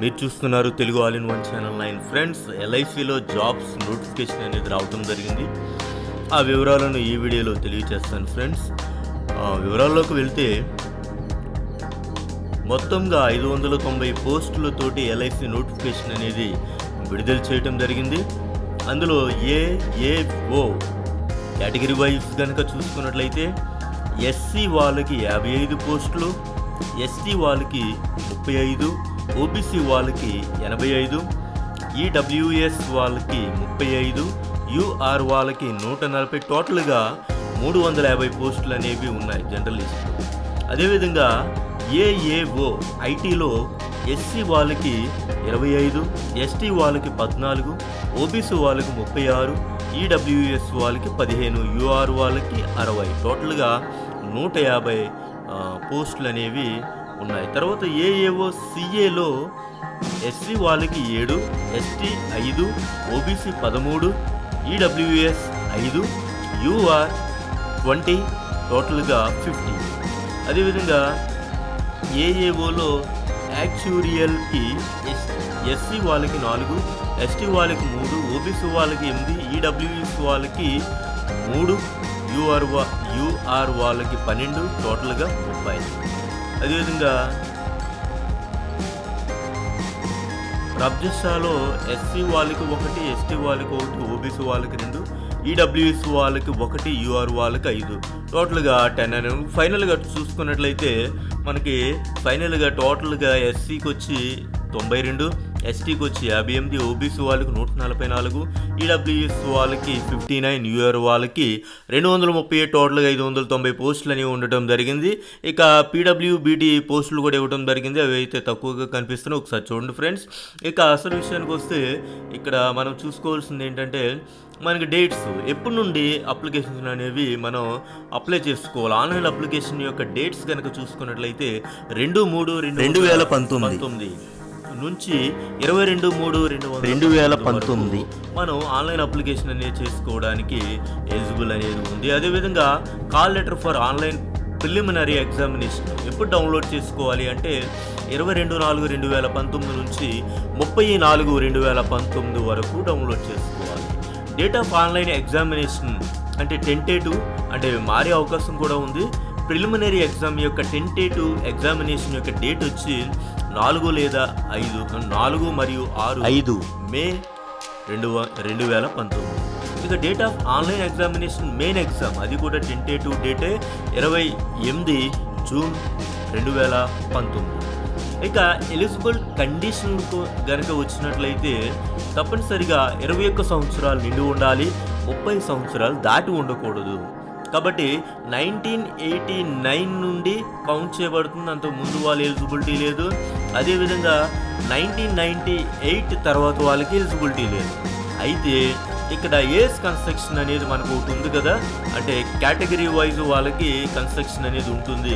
మీరు చూస్తున్నారు Telugu all in one channel nine friends ఎల్ఐసిలో జాబ్స్ నోటిఫికేషన్ అనేది రావటం జరిగింది ఆ వివరాలను ఈ వీడియోలో తెలియజేస్తాను ఫ్రెండ్స్ ఆ వివరాల్లోకి వెళ్తే మొత్తంగా ఐదు వందల తొంభై పోస్టులతోటి ఎల్ఐసి నోటిఫికేషన్ అనేది విడుదల చేయటం జరిగింది అందులో ఏఏఓ కేటగిరీ వైజ్ కనుక చూసుకున్నట్లయితే ఎస్సీ వాళ్ళకి యాభై ఐదు పోస్టులు ఎస్టీ వాళ్ళకి ముప్పై ఐదు ఓబీసీ వాళ్ళకి ఎనభై ఐదు ఈడబ్ల్యూఎస్ వాళ్ళకి ముప్పై ఐదు యూఆర్ వాళ్ళకి నూట నలభై టోటల్గా మూడు వందల యాభై పోస్టులు అనేవి ఉన్నాయి జర్నలిస్టులు అదేవిధంగా ఏఏఓ ఐటీలో ఎస్సీ వాళ్ళకి ఇరవై ఐదు ఎస్టీ వాళ్ళకి పద్నాలుగు ఓబీసీ వాళ్ళకి ముప్పై ఆరు ఈడబ్ల్యూఎస్ వాళ్ళకి పదిహేను యూఆర్ వాళ్ళకి అరవై టోటల్గా నూట యాభై ఆ, పోస్టులు అనేవి ఉన్నాయి తర్వాత ఏఏఓ సిఏలో ఎస్సీ వాళ్ళకి ఏడు ఎస్టీ ఐదు ఓబీసీ పదమూడు ఈడబ్ల్యూఎస్ ఐదు యూఆర్ ట్వంటీ టోటల్గా ఫిఫ్టీ అదేవిధంగా ఏఏఓలో యాక్చురియల్కి ఎస్ ఎస్సీ వాళ్ళకి నాలుగు ఎస్టీ వాళ్ళకి మూడు ఓబీసీ వాళ్ళకి ఎనిమిది ఈడబ్ల్యూఎస్ వాళ్ళకి మూడు యూఆర్ వా యూఆర్ వాళ్ళకి పన్నెండు టోటల్గా ముప్పై అదేవిధంగా రబ్జస్టాలో ఎస్సీ వాళ్ళకి ఒకటి ఎస్టీ వాళ్ళకి ఒకటి ఓబీసీ వాళ్ళకి రెండు ఈడబ్ల్యూఎస్ వాళ్ళకి ఒకటి యూఆర్ వాళ్ళకి ఐదు టోటల్గా టెన్ అని ఫైనల్గా చూసుకున్నట్లయితే మనకి ఫైనల్గా టోటల్గా ఎస్సీకి వచ్చి తొంభై రెండు ఎస్టీకి వచ్చి యాభై ఎనిమిది ఓబీసీ వాళ్ళకి నూట నలభై నాలుగు ఈడబ్ల్యూఎస్ వాళ్ళకి ఫిఫ్టీ నైన్ యూఆర్ వాళ్ళకి రెండు వందల ముప్పై ఏడు టోటల్గా ఐదు వందల తొంభై పోస్టులు అనేవి ఉండటం జరిగింది ఇక పీడబ్ల్యూబీటీ పోస్టులు కూడా ఇవ్వడం జరిగింది అవి అయితే తక్కువగా కనిపిస్తున్నాయి ఒకసారి చూడండి ఫ్రెండ్స్ ఇక అసలు విషయానికి వస్తే ఇక్కడ మనం చూసుకోవాల్సింది ఏంటంటే మనకి డేట్స్ ఎప్పటి నుండి అప్లికేషన్స్ అనేవి మనం అప్లై చేసుకోవాలి ఆన్లైన్ అప్లికేషన్ యొక్క డేట్స్ కనుక చూసుకున్నట్లయితే రెండు మూడు రెండు రెండు వేల పంతొమ్మిది. పంతొమ్మిది నుంచి ఇరవై రెండు మూడు రెండు వందల రెండు వేల పంతొమ్మిది పంతొమ్మిది. వరకు మనం ఆన్లైన్ అప్లికేషన్ అనేది చేసుకోవడానికి ఎలిజిబుల్ అనేది ఉంది అదేవిధంగా call letter for online preliminary examination ఎప్పుడు డౌన్లోడ్ చేసుకోవాలి అంటే ఇరవై రెండు నాలుగు రెండు వేల పంతొమ్మిది నుంచి ముప్పై నాలుగు రెండు వేల పంతొమ్మిది వరకు డౌన్లోడ్ చేసుకోవాలి డేట్ ఆఫ్ ఆన్లైన్ ఎగ్జామినేషన్ అంటే టెంటేటివ్ అంటే మారే అవకాశం కూడా ఉంది ప్రిలిమినరీ ఎగ్జామ్ యొక్క టెంటేటివ్ ఎగ్జామినేషన్ యొక్క డేట్ వచ్చి నాలుగు లేదా ఐదు నాలుగు మరియు ఆరు ఐదు మే రెండు వ- రెండు వేల పంతొమ్మిది ఇక date of online examination main exam అది కూడా టెంటేటివ్ డేటే ఇరవై ఎనిమిది జూన్ రెండు వేల పంతొమ్మిది ఇక ఎలిజిబుల్ కండిషన్కు గనక వచ్చినట్లయితే తప్పనిసరిగా ఇరవై ఒక్క సంవత్సరాలు నిండి ఉండాలి ముప్పై సంవత్సరాలు దాటి ఉండకూడదు కాబట్టి నైన్టీన్ ఎయిటీ నైన్ నుండి కౌంట్ చేయబడుతుంది అంత ముందు వాళ్ళ ఎలిజిబిలిటీ లేదు అదేవిధంగా నైన్టీన్ నైంటీ ఎయిట్ తర్వాత వాళ్ళకి ఎలిజిబిలిటీ లేదు అయితే ఇక్కడ ఏస్ కన్స్ట్రక్షన్ అనేది మనకు ఒకటి ఉంది కదా అంటే కేటగిరీ వైజ్ వాళ్ళకి కన్స్ట్రక్షన్ అనేది ఉంటుంది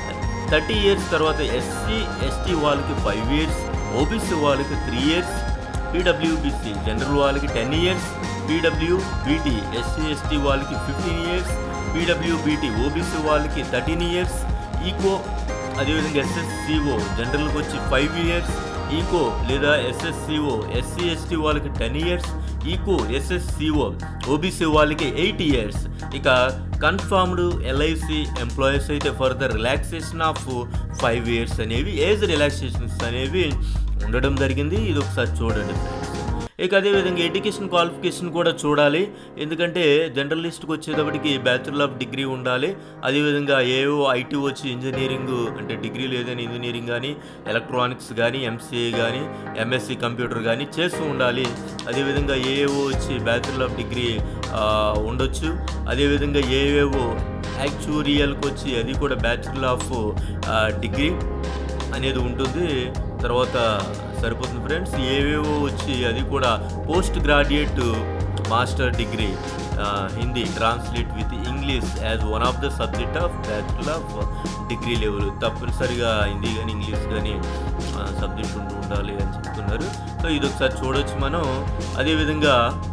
థర్టీ ఇయర్స్ తర్వాత ఎస్సీ ఎస్టీ వాళ్ళకి ఫైవ్ ఇయర్స్ ఓబీసీ వాళ్ళకి త్రీ ఇయర్స్ పీడబ్ల్యూబీసీ జనరల్ వాళ్ళకి ten years PWBT SC ST వాళ్ళకి ఫిఫ్టీన్ ఇయర్స్ పీడబ్ల్యూబీటీ ఓబీసీ వాళ్ళకి థర్టీన్ ఇయర్స్ ఈకో అదేవిధంగా ఎస్ఎస్సిఓ జనరల్కి వచ్చి ఫైవ్ ఇయర్స్ ఈకో లేదా ఎస్ఎస్సిఓ ఎస్సీ ఎస్టీ వాళ్ళకి టెన్ ఇయర్స్ ఈకో ఎస్ఎస్సిఓ ఓబీసీ వాళ్ళకి ఎయిట్ ఇయర్స్ ఇక కన్ఫర్మ్డ్ ఎల్ఐసి ఎంప్లాయీస్ అయితే further relaxation of five years అనేవి ఏజ్ రిలాక్సేషన్స్ అనేవి ఉండడం జరిగింది ఇది ఒకసారి చూడండి ఫ్రెండ్స్ ఇక అదేవిధంగా ఎడ్యుకేషన్ క్వాలిఫికేషన్ కూడా చూడాలి ఎందుకంటే జర్నలిస్ట్కి వచ్చేటప్పటికి బ్యాచులర్ ఆఫ్ డిగ్రీ ఉండాలి అదేవిధంగా ఏవో ఐటీ వచ్చి ఇంజనీరింగ్ అంటే డిగ్రీ లేదని ఇంజనీరింగ్ కానీ ఎలక్ట్రానిక్స్ కానీ ఎంసీఏ కానీ ఎంఎస్సి కంప్యూటర్ కానీ చేస్తూ ఉండాలి అదేవిధంగా ఏఏఓ వచ్చి బ్యాచులర్ ఆఫ్ డిగ్రీ ఆ, ఉండొచ్చు అదేవిధంగా ఏవేవో యాక్చురియల్కి వచ్చి అది కూడా బ్యాచులర్ ఆఫ్ డిగ్రీ అనేది ఉంటుంది తర్వాత సరిపోతుంది ఫ్రెండ్స్ ఏవేవో వచ్చి అది కూడా post graduate master degree Hindi translate with English as one of the subject of bachelor of degree level తప్పనిసరిగా హిందీ కానీ ఇంగ్లీష్ కానీ సబ్జెక్ట్ ఉంటూ ఉండాలి అని చెప్తున్నారు సో ఇది ఒకసారి చూడొచ్చు మనం అదేవిధంగా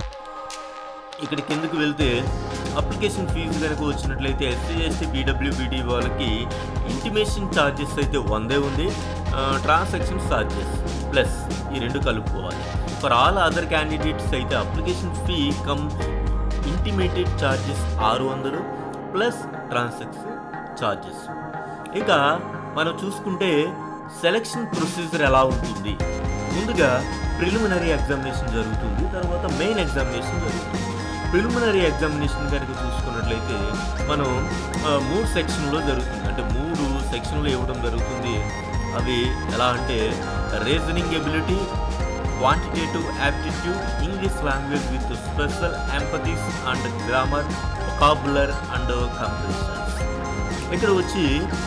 ఇక్కడ కిందకు వెళ్తే అప్లికేషన్ ఫీజు కనుక వచ్చినట్లయితే ఎస్సీ ఎస్టీ పీడబ్ల్యూబీడీ వాళ్ళకి ఇంటిమేషన్ ఛార్జెస్ అయితే వందే ఉంది ట్రాన్సాక్షన్ ఛార్జెస్ ప్లస్ ఈ రెండు కలుపుకోవాలి ఫర్ ఆల్ అదర్ క్యాండిడేట్స్ అయితే application fee cum intimated charges ఆరు వందలు ప్లస్ ట్రాన్సాక్షన్ ఛార్జెస్ ఇక మనం చూసుకుంటే సెలక్షన్ ప్రొసీజర్ ఎలా ఉంటుంది ముందుగా ప్రిలిమినరీ ఎగ్జామినేషన్ జరుగుతుంది తర్వాత మెయిన్ ఎగ్జామినేషన్ జరుగుతుంది ప్రిలిమినరీ ఎగ్జామినేషన్ కనుక చూసుకున్నట్లయితే మనం ఆ, మూడు సెక్షన్లో జరుగుతుంది అంటే మూడు సెక్షన్లు ఇవ్వడం జరుగుతుంది అవి ఎలా అంటే reasoning ability quantitative aptitude English language with special emphasis and grammar vocabulary and comprehensions ఇక్కడ వచ్చి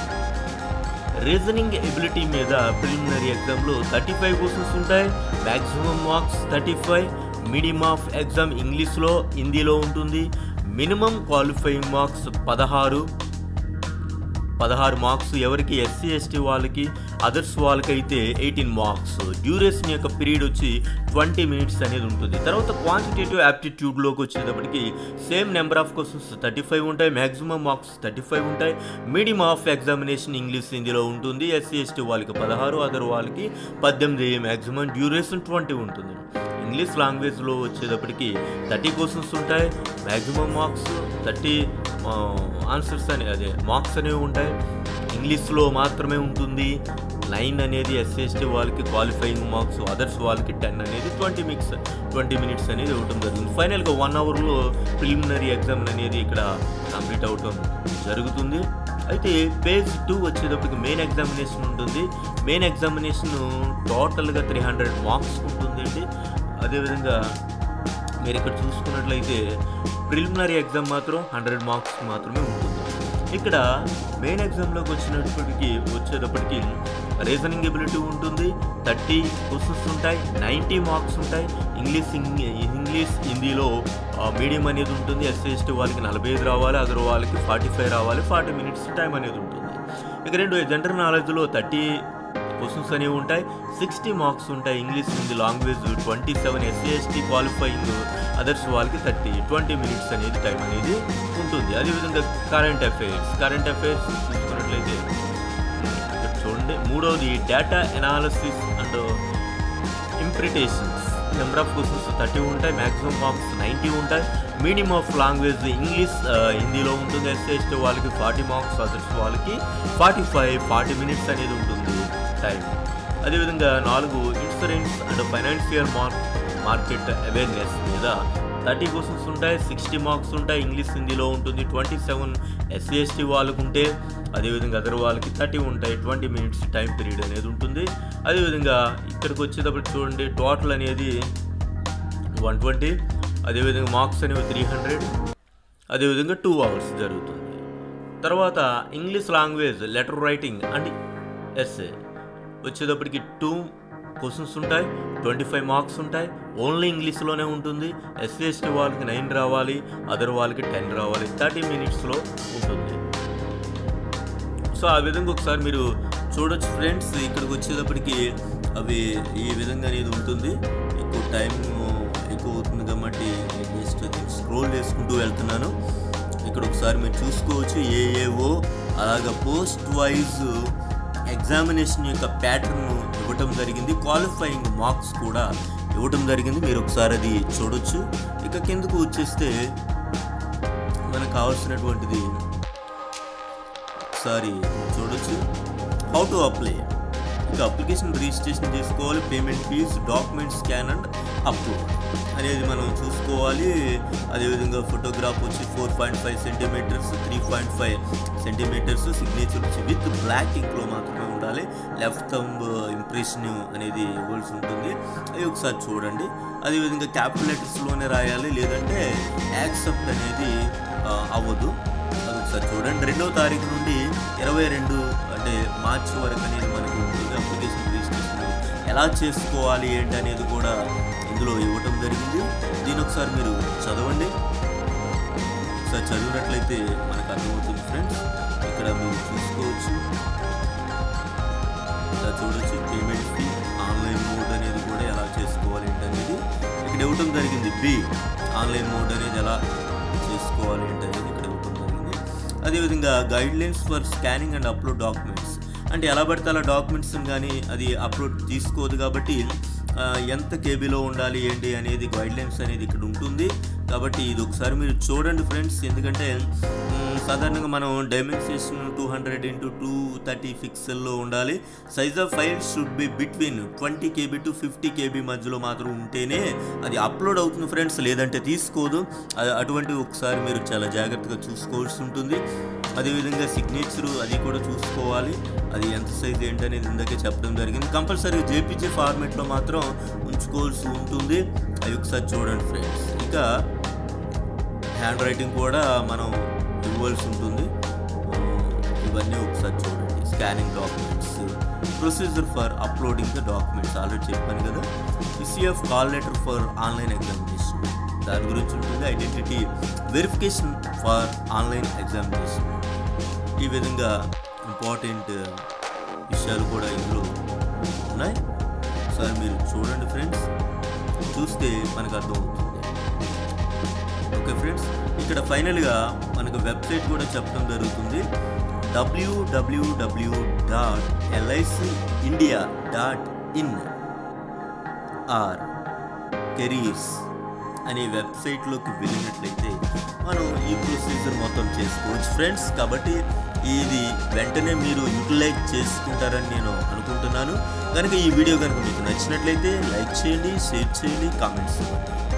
రీజనింగ్ ఎబిలిటీ మీద ప్రిలిమినరీ ఎగ్జామ్లో థర్టీ ఫైవ్ క్వశ్చన్స్ ఉంటాయి maximum marks thirty five medium of exam ఇంగ్లీష్లో హిందీలో ఉంటుంది మినిమం క్వాలిఫైయింగ్ మార్క్స్ పదహారు పదహారు మార్క్స్ ఎవరికి ఎస్సీ ఎస్టీ వాళ్ళకి అదర్స్ వాళ్ళకైతే ఎయిటీన్ మార్క్స్ డ్యూరేషన్ యొక్క పీరియడ్ వచ్చి ట్వంటీ మినిట్స్ అనేది ఉంటుంది తర్వాత క్వాంటిటేటివ్ యాప్టిట్యూడ్లోకి వచ్చేటప్పటికి same number of questions thirty five ఉంటాయి మ్యాక్సిమం మార్క్స్ థర్టీ ఫైవ్ ఉంటాయి మీడియం ఆఫ్ ఎగ్జామినేషన్ ఇంగ్లీష్ హిందీలో ఉంటుంది ఎస్సీ ఎస్టీ వాళ్ళకి పదహారు అదర్ వాళ్ళకి పద్దెనిమిది మ్యాక్సిమం డ్యూరేషన్ ట్వంటీ ఉంటుంది ఇంగ్లీష్ లాంగ్వేజ్లో వచ్చేటప్పటికి థర్టీ క్వశ్చన్స్ ఉంటాయి మ్యాక్సిమం మార్క్స్ థర్టీ ఆన్సర్స్ అనే అదే మార్క్స్ అనేవి ఉంటాయి ఇంగ్లీష్లో మాత్రమే ఉంటుంది నైన్ అనేది ఎస్సీఎస్టీ వాళ్ళకి క్వాలిఫైయింగ్ మార్క్స్ అదర్స్ వాళ్ళకి టెన్ అనేది ట్వంటీ మిక్స్ ట్వంటీ మినిట్స్ అనేది ఇవ్వడం జరుగుతుంది ఫైనల్గా వన్ అవర్లో ప్రిలిమినరీ ఎగ్జామ్ అనేది ఇక్కడ కంప్లీట్ అవటం జరుగుతుంది అయితే పేజ్ టూ వచ్చేటప్పటికి మెయిన్ ఎగ్జామినేషన్ ఉంటుంది మెయిన్ ఎగ్జామినేషన్ టోటల్గా త్రీ హండ్రెడ్ మార్క్స్ ఉంటుందండి అదేవిధంగా మీరు ఇక్కడ చూసుకున్నట్లయితే ప్రిలిమినరీ ఎగ్జామ్ మాత్రం హండ్రెడ్ మార్క్స్ మాత్రమే ఉంటుంది ఇక్కడ మెయిన్ ఎగ్జామ్లోకి వచ్చినప్పటికీ వచ్చేటప్పటికి రీజనింగ్ ఎబిలిటీ ఉంటుంది థర్టీ క్వశ్చన్స్ ఉంటాయి నైంటీ మార్క్స్ ఉంటాయి ఇంగ్లీష్ ఇంగ్- ఇంగ్లీష్ హిందీలో మీడియం అనేది ఉంటుంది ఎస్సీ ఎస్టీ వాళ్ళకి నలభై ఐదు రావాలి అదర్ వాళ్ళకి ఫార్టీ ఫైవ్ రావాలి ఫార్టీ మినిట్స్ టైం అనేది ఉంటుంది ఇక రెండు జనరల్ నాలెడ్జ్లో థర్టీ క్వశ్చన్స్ అనేవి ఉంటాయి సిక్స్టీ మార్క్స్ ఉంటాయి English Hindi language twenty seven SC ST qualifying others వాళ్ళకి థర్టీ ట్వంటీ మినిట్స్ అనేది టైం అనేది ఉంటుంది అదేవిధంగా కరెంట్ అఫైర్స్ కరెంట్ అఫైర్స్ చూసుకున్నట్లయితే ఇక్కడ చూడండి మూడవది data analysis and interpretations number of questions thirty ఉంటాయి మ్యాక్సిమం మార్క్స్ నైంటీ ఉంటాయి మీడియం ఆఫ్ లాంగ్వేజ్ ఇంగ్లీష్ ఆ, హిందీలో ఉంటుంది ఎస్సీ ఎస్టీ వాళ్ళకి ఫార్టీ మార్క్స్ అదర్స్ వాళ్ళకి ఫార్టీ ఫైవ్ ఫార్టీ మినిట్స్ అనేది ఉంటుంది టైం అదేవిధంగా నాలుగు ఇన్సూరెన్స్ అండ్ ఫైనాన్షియల్ మార్ మార్కెట్ అవేర్నెస్ మీద థర్టీ క్వశ్చన్స్ ఉంటాయి సిక్స్టీ మార్క్స్ ఉంటాయి ఇంగ్లీష్ హిందీలో ఉంటుంది ట్వంటీ సెవెన్ ఎస్సీ ఎస్టీ వాళ్ళకు ఉంటే అదేవిధంగా అదర్ వాళ్ళకి థర్టీ ఉంటాయి ట్వంటీ మినిట్స్ టైం పీరియడ్ అనేది ఉంటుంది అదేవిధంగా ఇక్కడికి వచ్చేటప్పుడు చూడండి టోటల్ అనేది వన్ ట్వంటీ అదేవిధంగా మార్క్స్ అనేవి త్రీ హండ్రెడ్ అదేవిధంగా టూ అవర్స్ జరుగుతుంది తర్వాత English language letter writing and essay వచ్చేటప్పటికి టూ క్వశ్చన్స్ ఉంటాయి ట్వంటీ ఫైవ్ మార్క్స్ ఉంటాయి ఓన్లీ ఇంగ్లీష్లోనే ఉంటుంది ఎస్సీ ఎస్టీ వాళ్ళకి నైన్ రావాలి అదర్ వాళ్ళకి టెన్ రావాలి థర్టీ మినిట్స్లో ఉంటుంది సో ఆ విధంగా ఒకసారి మీరు చూడొచ్చు ఫ్రెండ్స్ ఇక్కడికి వచ్చేటప్పటికి అవి ఈ విధంగా అనేది ఉంటుంది ఎక్కువ టైం ఎక్కువ అవుతుంది కాబట్టి నేను జస్ట్ స్క్రోల్ చేసుకుంటూ వెళ్తున్నాను ఇక్కడ ఒకసారి మీరు చూసుకోవచ్చు ఏఏఓ అలాగ పోస్ట్ వైజ్ ఎగ్జామినేషన్ యొక్క ప్యాటర్న్ ఇవ్వటం జరిగింది క్వాలిఫైయింగ్ మార్క్స్ కూడా ఇవ్వటం జరిగింది మీరు ఒకసారి అది చూడొచ్చు ఇక కిందకు వచ్చేస్తే మనకు కావాల్సినటువంటిది ఒకసారి చూడొచ్చు హౌ టు అప్లై ఇక అప్లికేషన్ రిజిస్ట్రేషన్ చేసుకోవాలి payment fees document scan and upload అనేది మనం చూసుకోవాలి అదేవిధంగా ఫోటోగ్రాఫ్ వచ్చి four point five centimetres three point five centimetres signature వచ్చి విత్ బ్లాక్ ఇంక్లో మాత్రమే ఉండాలి లెఫ్ట్ థంబ్ ఇంప్రెషన్ అనేది ఇవ్వాల్సి ఉంటుంది అవి ఒకసారి చూడండి అదేవిధంగా క్యాపిటల్ లెటర్స్లోనే రాయాలి లేదంటే యాక్సెప్ట్ అనేది ఆ, అవ్వదు అది ఒకసారి చూడండి రెండవ తారీఖు నుండి ఇరవై రెండు అంటే మార్చి వరకు అనేది మనకి ఉంటుంది అప్లికేషన్ రిజిస్ట్రేషన్ ఎలా చేసుకోవాలి ఏంటి అనేది కూడా ఇందులో ఇవ్వటం జరిగింది దీని ఒకసారి మీరు చదవండి ఒకసారి చదివినట్లయితే మనకు అర్థమవుతుంది ఫ్రెండ్స్ ఇక్కడ మీరు చూసుకోవచ్చు ఇలా చూడొచ్చు పేమెంట్ ఫీ ఆన్లైన్ మోడ్ అనేది కూడా ఎలా చేసుకోవాలి ఏంటి అనేది ఇక్కడ ఇవ్వటం జరిగింది బి ఆన్లైన్ మోడ్ అనేది ఎలా చేసుకోవాలి ఏంటి అనేది ఇక్కడ ఇవ్వటం జరిగింది అదేవిధంగా guidelines for scanning and upload documents అంటే ఎలా పడితే అలా డాక్యుమెంట్స్ కానీ అది అప్లోడ్ తీసుకోదు కాబట్టి ఆ, ఎంత కేబీలో ఉండాలి ఏంటి అనేది గైడ్ లైన్స్ అనేది ఇక్కడ ఉంటుంది కాబట్టి ఇది ఒకసారి మీరు చూడండి ఫ్రెండ్స్ ఎందుకంటే మ్, సాధారణంగా మనం dimension two hundred into two thirty పిక్సెల్లో ఉండాలి size of file should be between twenty KB to fifty KB మధ్యలో మాత్రం ఉంటేనే అది అప్లోడ్ అవుతుంది ఫ్రెండ్స్ లేదంటే తీసుకోదు అ- అటువంటి ఒకసారి మీరు చాలా జాగ్రత్తగా చూసుకోవాల్సి ఉంటుంది అదేవిధంగా సిగ్నేచర్ అది కూడా చూసుకోవాలి అది ఎంత సైజ్ ఏంటనేది ఇందాకే చెప్పడం జరిగింది కంపల్సరీ జేపీజే ఫార్మేట్లో మాత్రం ఉంచుకోవాల్సి ఉంటుంది అవి ఒకసారి చూడండి ఫ్రెండ్స్ ఇంకా హ్యాండ్ రైటింగ్ కూడా మనం ఇవ్వాల్సి ఉంటుంది ఆ, ఇవన్నీ ఒకసారి చూడండి scanning documents procedure for uploading the documents already చెప్పాను కదా ECF call letter for online examination దాని గురించి ఉంటుంది identity verification for online examination ఈ విధంగా ఇంపార్టెంట్ విషయాలు కూడా ఇందులో ఉన్నాయి సార్ మీరు చూడండి ఫ్రెండ్స్ చూస్తే మనకు అర్థమవుతుంది ఓకే ఫ్రెండ్స్ ఇక్కడ ఫైనల్గా మనకు వెబ్సైట్ కూడా చెప్పడం జరుగుతుంది WWW dot LIC India dot in or careers అనే వెబ్సైట్లోకి వెళ్ళినట్లయితే మనం ఈ ప్రొసీజర్ మొత్తం చేసుకోవచ్చు ఫ్రెండ్స్ కాబట్టి ఇది వెంటనే మీరు యూటిలైజ్ చేసుకుంటారని నేను అనుకుంటున్నాను కనుక ఈ వీడియో కనుక మీకు నచ్చినట్లయితే లైక్ చేయండి షేర్ చేయండి కామెంట్స్ ఇవ్వండి